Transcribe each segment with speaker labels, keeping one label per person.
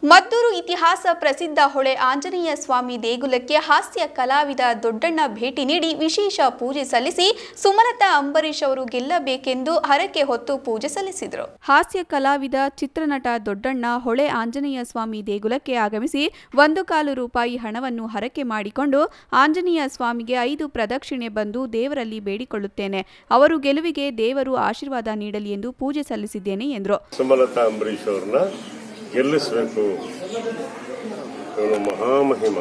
Speaker 1: ಮದ್ದೂರು ಇತಿಹಾಸ ಪ್ರಸಿದ್ಧ ಹೊಳೆ ಆಂಜನೇಯ ಸ್ವಾಮಿ ದೇಗುಲಕ್ಕೆ ಹಾಸ್ಯ ಕಲಾವಿದ ದೊಡ್ಡಣ್ಣ ಭೇಟಿ ನೀಡಿ ವಿಶೇಷ ಪೂಜೆ ಸಲ್ಲಿಸಿ ಸುಮಲತಾ ಅಂಬರೀಶ್ ಅವರು ಗೆಲ್ಲಬೇಕೆಂದು ಹರಕೆ ಹೊತ್ತು ಪೂಜೆ ಸಲ್ಲಿಸಿದರು ಹಾಸ್ಯ ಕಲಾವಿದ ಚಿತ್ರನಟ ದೊಡ್ಡಣ್ಣ ಹೊಳೆ ಆಂಜನೇಯ ಸ್ವಾಮಿ ದೇಗುಲಕ್ಕೆ ಆಗಮಿಸಿ ಒಂದು ಕಾಲು ರೂಪಾಯಿ ಹಣವನ್ನು ಹರಕೆ ಮಾಡಿಕೊಂಡು ಆಂಜನೇಯ ಸ್ವಾಮಿಗೆ ಐದು ಪ್ರದಕ್ಷಿಣೆ ಬಂದು ದೇವರಲ್ಲಿ ಬೇಡಿಕೊಳ್ಳುತ್ತೇನೆ ಅವರು ಗೆಲುವಿಗೆ ದೇವರು ಆಶೀರ್ವಾದ ನೀಡಲಿ ಎಂದು ಪೂಜೆ ಸಲ್ಲಿಸಿದ್ದೇನೆ ಎಂದರು
Speaker 2: ಸುಮಲತಾ ಅಂಬರೀಶ್ ಅವ್ರನ್ನ ಗೆಲ್ಲಿಸಬೇಕು ಇವನು ಮಹಾಮಹಿಮ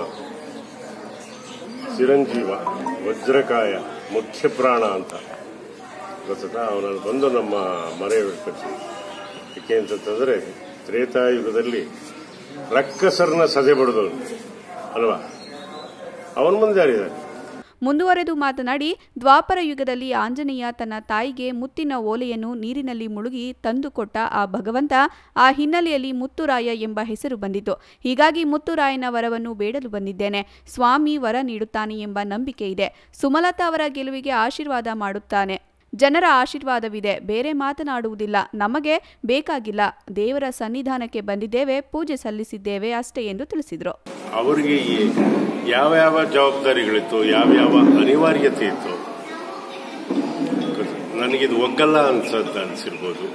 Speaker 2: ಚಿರಂಜೀವ ವಜ್ರಕಾಯ ಮುಖ್ಯ ಪ್ರಾಣ ಅಂತ ಗೊತ್ತಾ ಅವನನ್ನು ಬಂದು ನಮ್ಮ ಮನೆ ಕಟ್ಟಿ ಏಕೆ ಅಂತಂತಂದ್ರೆ ತ್ರೇತಾಯುಗದಲ್ಲಿ ರಕ್ಕಸರನ್ನ ಸದೆ ಬಡಿದವನು ಅಲ್ವಾ ಅವನ ಮುಂದೆ ಯಾರಿದ್ದಾರೆ
Speaker 1: ಮುಂದುವರೆದು ಮಾತನಾಡಿ ದ್ವಾಪರ ಯುಗದಲ್ಲಿ ಆಂಜನೇಯ ತನ್ನ ತಾಯಿಗೆ ಮುತ್ತಿನ ಓಲೆಯನ್ನು ನೀರಿನಲ್ಲಿ ಮುಳುಗಿ ತಂದುಕೊಟ್ಟ ಆ ಭಗವಂತ ಆ ಹಿನ್ನೆಲೆಯಲ್ಲಿ ಮುತ್ತುರಾಯ ಎಂಬ ಹೆಸರು ಬಂದಿತು ಹೀಗಾಗಿ ಮುತ್ತುರಾಯನ ವರವನ್ನು ಬೇಡಲು ಬಂದಿದ್ದೇನೆ ಸ್ವಾಮಿ ವರ ನೀಡುತ್ತಾನೆ ಎಂಬ ನಂಬಿಕೆ ಇದೆ ಸುಮಲತಾ ಅವರ ಗೆಲುವಿಗೆ ಆಶೀರ್ವಾದ ಮಾಡುತ್ತಾನೆ ಜನರ ಆಶೀರ್ವಾದವಿದೆ ಬೇರೆ ಮಾತನಾಡುವುದಿಲ್ಲ ನಮಗೆ ಬೇಕಾಗಿಲ್ಲ ದೇವರ ಸನ್ನಿಧಾನಕ್ಕೆ ಬಂದಿದ್ದೇವೆ ಪೂಜೆ ಸಲ್ಲಿಸಿದ್ದೇವೆ ಅಷ್ಟೇ ಎಂದು ತಿಳಿಸಿದರು
Speaker 2: ಅವರಿಗೆ ಈ ಯಾವ ಯಾವ ಜವಾಬ್ದಾರಿಗಳಿತ್ತು ಯಾವ ಯಾವ ಅನಿವಾರ್ಯತೆ ಇತ್ತು ನನಗಿದು ಒಗ್ಗಲ್ಲ ಅನ್ಸದ್ ಅನ್ಸಿರ್ಬೋದು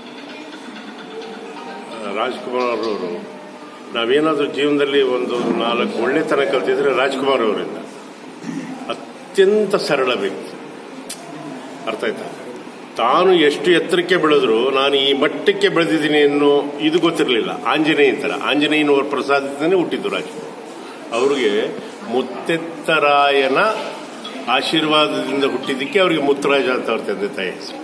Speaker 2: ರಾಜ್ಕುಮಾರ್ ಅವರು ನಾವೇನಾದ್ರೂ ಜೀವನದಲ್ಲಿ ಒಂದು ನಾಲ್ಕು ಒಳ್ಳೆತನ ಕಲ್ತಿದ್ರೆ ರಾಜ್ಕುಮಾರ್ ಅವರಿಂದ ಅತ್ಯಂತ ಸರಳ ವ್ಯಕ್ತಿ ಅರ್ಥ ಆಯ್ತಾ ತಾನು ಎಷ್ಟು ಎತ್ತರಕ್ಕೆ ಬೆಳೆದ್ರು ನಾನು ಈ ಮಟ್ಟಕ್ಕೆ ಬೆಳೆದಿದ್ದೀನಿ ಅನ್ನೋ ಇದು ಗೊತ್ತಿರಲಿಲ್ಲ ಆಂಜನೇಯ ತರ ಆಂಜನೇಯನವರ ಪ್ರಸಾದದಿಂದನೇ ಹುಟ್ಟಿದ್ದು ರಾಜ್ಕುಮಾರ್ ಅವ್ರಿಗೆ ಮುತ್ತೆತ್ತರಾಯನ ಆಶೀರ್ವಾದದಿಂದ ಹುಟ್ಟಿದ್ದಕ್ಕೆ ಅವರಿಗೆ ಮುತ್ತರಾಜ ಅಂತ ಅವ್ರ ತಂದೆ ತಾಯಿ ಹೆಸರು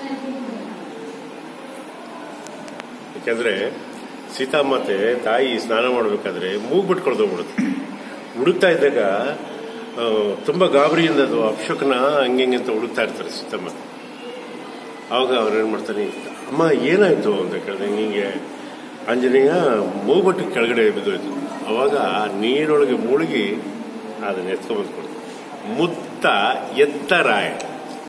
Speaker 2: ಯಾಕಂದ್ರೆ ಸೀತಾಮಾತೆ ತಾಯಿ ಸ್ನಾನ ಮಾಡಬೇಕಾದ್ರೆ ಮೂಗ್ ಬಿಟ್ಕೊಳ್ದು ಬಿಡುತ್ತೆ ಹುಡುಕ್ತಾ ಇದ್ದಾಗ ಆ, ತುಂಬಾ ಗಾಬರಿಯಿಂದ ಅದು ಅಪ್ಶಕನ ಹಂಗೆ ಹಿಂಗೆ ಅಂತ ಹುಡುಕ್ತಾ ಇರ್ತಾರೆ ಸೀತಾಮಾತೆ ಅವಾಗ ಅವ್ರೇನ್ ಮಾಡ್ತಾನೆ ಅಮ್ಮ ಏನಾಯ್ತು ಅಂತ ಕೇಳಿದೆ ಹಿಂಗೆ ಆಂಜನೇಯ ಮೂಗ್ಬಟ್ಟು ಕೆಳಗಡೆ ಬಿದ್ದೋಯ್ತು ಅವಾಗ ಆ ನೀರೊಳಗೆ ಮುಳುಗಿ ಅದನ್ನ ಎತ್ಕೊಂಡ್ಬಂದು ಕೊಡ್ತು ಮುತ್ತ ಎತ್ತರಾಯ